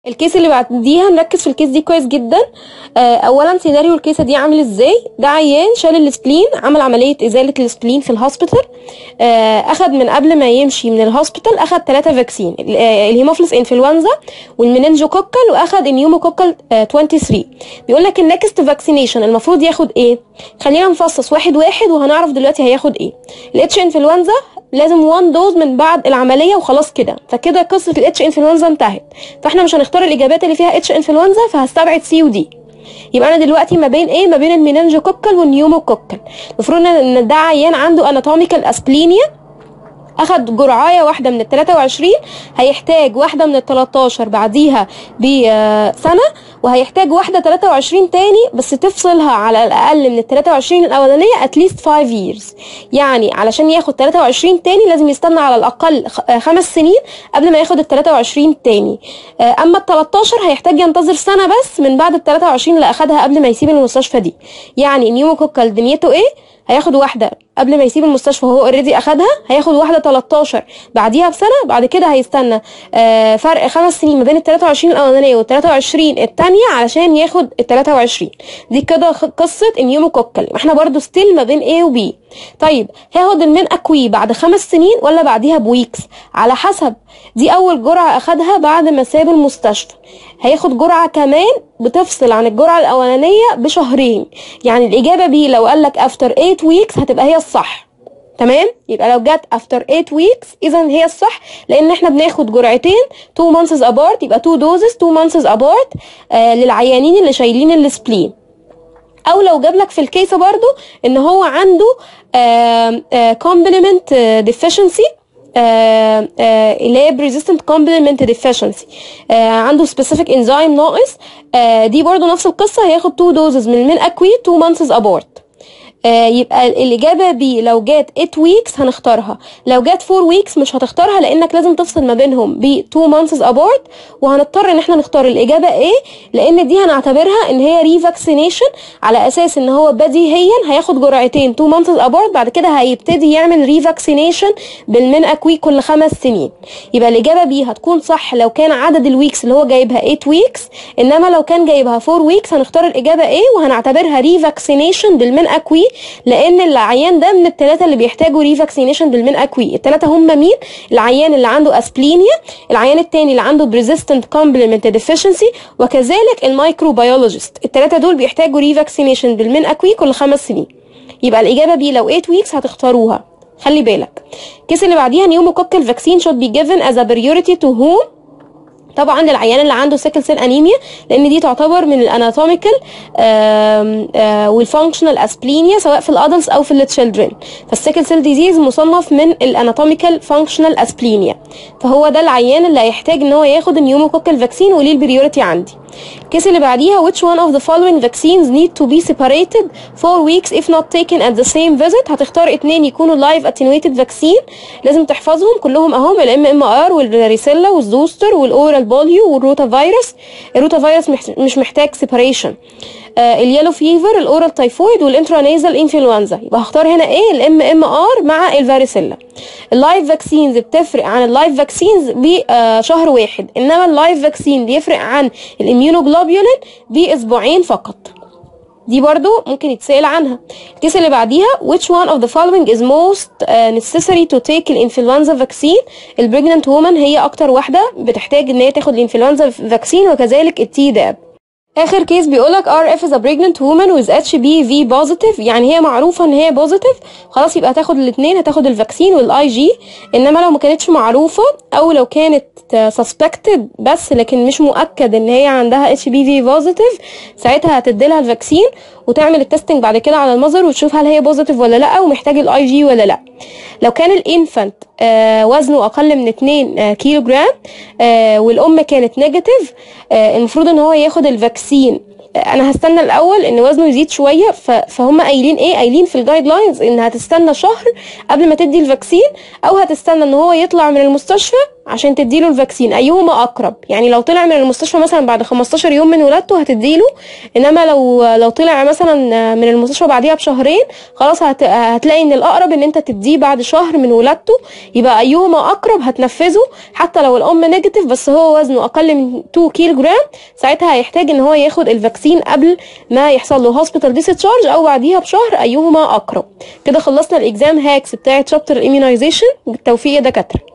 الكيس اللي بعديها نركز في الكيس دي كويس جدا آه، اولا سيناريو الكيسه دي عامل ازاي ده عيان شال السبلين عمل عمليه ازاله السبلين في الهوسبيتال آه، اخد من قبل ما يمشي من الهوسبيتال اخد ثلاثه فاكسين ال- آه، الهيموفلس انفلونزا والمننجوكوكال واخد النيوموكوكال آه، 23 بيقول لك النكست فاكسينيشن المفروض ياخد ايه خلينا نفصص واحد واحد وهنعرف دلوقتي هياخد ايه الاتش انفلونزا لازم 1 دوز من بعد العمليه وخلاص كده فكده قصه الاتش انفلونزا انتهت فاحنا مش هنختار الاجابات اللي فيها اتش انفلونزا فهستبعد سي ودي يبقى انا دلوقتي ما بين ايه ما بين الميننجوكوكال والنيوموكوكال المفروض ان ده عيان عنده اناتوميكال اسبلينيا اخد جرعايه واحده من ال 23 هيحتاج واحده من ال 13 بعديها بسنه وهيحتاج واحده 23 تاني بس تفصلها على الاقل من ال 23 الاولانيه اتليست 5 years يعني علشان ياخد 23 تاني لازم يستنى على الاقل خ- آه، خمس سنين قبل ما ياخد ال 23 تاني آه، اما ال 13 هيحتاج ينتظر سنه بس من بعد ال 23 اللي اخدها قبل ما يسيب المستشفى دي يعني نيوموكوكال دنيته ايه هياخد واحده قبل ما يسيب المستشفى وهو اوريدي اخدها هياخد واحده 13 بعديها بسنه بعد كده هيستنى آه، فرق خمس سنين ما بين ال 23 الاولانيه وال 23 الثانيه علشان ياخد ال 23 دي كده خ- قصه النيوموكوكال احنا برضو ستيل ما بين A و B طيب هاخد المين اكوي بعد خمس سنين ولا بعديها بويكس على حسب دي اول جرعه اخدها بعد ما ساب المستشفى هياخد جرعه كمان بتفصل عن الجرعه الاولانيه بشهرين يعني الاجابه بي لو قال لك افتر 8 ويكس هتبقى هي الصح تمام يبقى لو جت افتر 8 ويكس اذا هي الصح لان احنا بناخد جرعتين 2 مانثز ابارت يبقى 2 دوزز 2 مانثز ابارت آه للعيانين اللي شايلين السبلين او لو جاب لك في الكيس برضو ان هو عنده كومبلمنت ديفيشنسي اللي هي بريزيستنت كومبلمنت ديفيشنسي عنده سبيسيفيك انزيم ناقص آه، دي برضو نفس القصه هياخد 2 دوزز من المين اكوي 2 مانثز ابورت آه، يبقى الإجابة بي لو جات 8 ويكس هنختارها لو جات 4 ويكس مش هتختارها لأنك لازم تفصل ما بينهم ب 2 months apart وهنضطر إن احنا نختار الإجابة A لأن دي هنعتبرها إن هي ريفاكسينيشن على أساس إن هو بديهيا هياخد جرعتين 2 months apart بعد كده هيبتدي يعمل ريفاكسينيشن بالمين أكوي كل خمس سنين يبقى الإجابة بي هتكون صح لو كان عدد الويكس اللي هو جايبها 8 ويكس إنما لو كان جايبها 4 ويكس هنختار الإجابة A وهنعتبرها ريفاكسينيشن بالمين أكوي لان العيان ده من الثلاثه اللي بيحتاجوا ريفاكسينيشن بالمين اكوي الثلاثه هم مين العيان اللي عنده اسبلينيا العيان الثاني اللي عنده بريزيستنت كومبلمنت ديفيشنسي وكذلك المايكروبيولوجيست الثلاثه دول بيحتاجوا ريفاكسينيشن بالمين اكوي كل خمس سنين يبقى الاجابه بي لو 8 ويكس هتختاروها خلي بالك الكيس اللي بعديها نيوموكوكال فاكسين should be given as a priority to whom طبعا للعيان اللي عنده سيكل سيل انيميا لان دي تعتبر من الاناتوميكال والفانكشنال اسبلينيا سواء في الادلتس او في التشيلدرن فالسيكل سيل ديزيز مصنف من الاناتوميكال فانكشنال اسبلينيا فهو ده العيان اللي هيحتاج ان هو ياخد النيوموكوكال فاكسين وليه البريورتي عندي الكيس اللي بعديها which one of the following vaccines need to be separated for weeks if not taken at the same visit هتختار اتنين يكونوا live attenuated vaccine لازم تحفظهم كلهم اهم الام ام ار والريسيلا والزوستر والاورال بوليو والروتا فيروس الروتا فيروس مح- مش محتاج separation آه اليالو فيفر الاورال تايفويد والانترانيزال انفلونزا يبقى هختار هنا ايه الام ام ار مع الفاريسيلا اللايف فاكسينز بتفرق عن اللايف فاكسينز بشهر واحد انما اللايف فاكسين بيفرق عن الاميونوجلوبولين باسبوعين فقط دي برضو ممكن يتسأل عنها الكيس اللي بعديها which one of the following is most uh, necessary to take الانفلونزا vaccine البريجننت وومن هي اكتر واحدة بتحتاج ان هي تاخد الانفلونزا vaccine وكذلك التي داب اخر كيس بيقولك RF is a pregnant woman with HPV positive يعني هي معروفه ان هي بوزيتيف خلاص يبقى هتاخد الاثنين هتاخد الفاكسين والاي جي انما لو ما كانتش معروفه او لو كانت suspected بس لكن مش مؤكد ان هي عندها HPV positive ساعتها هتديلها الفاكسين وتعمل التستنج بعد كده على المذر وتشوف هل هي بوزيتيف ولا لا ومحتاج الاي جي ولا لا لو كان الانفانت آه وزنه اقل من 2 آه كيلو جرام آه والام كانت نيجاتيف آه المفروض ان هو ياخد الفاكسين آه انا هستنى الاول ان وزنه يزيد شويه ف- فهم قايلين ايه قايلين في الجايد لاينز ان هتستنى شهر قبل ما تدي الفاكسين او هتستنى ان هو يطلع من المستشفى عشان تديله الفاكسين ايهما اقرب يعني لو طلع من المستشفى مثلا بعد 15 يوم من ولادته هتديله انما لو لو طلع مثلا من المستشفى بعديها بشهرين خلاص هت... هتلاقي ان الاقرب ان انت تديه بعد شهر من ولادته يبقى ايهما اقرب هتنفذه حتى لو الام نيجاتيف بس هو وزنه اقل من 2 كيلو جرام ساعتها هيحتاج ان هو ياخد الفاكسين قبل ما يحصل له هوسبيتال ديسشارج او بعديها بشهر ايهما اقرب كده خلصنا الاكزام هاكس بتاعه شابتر الاميونايزيشن بالتوفيق يا دكاتره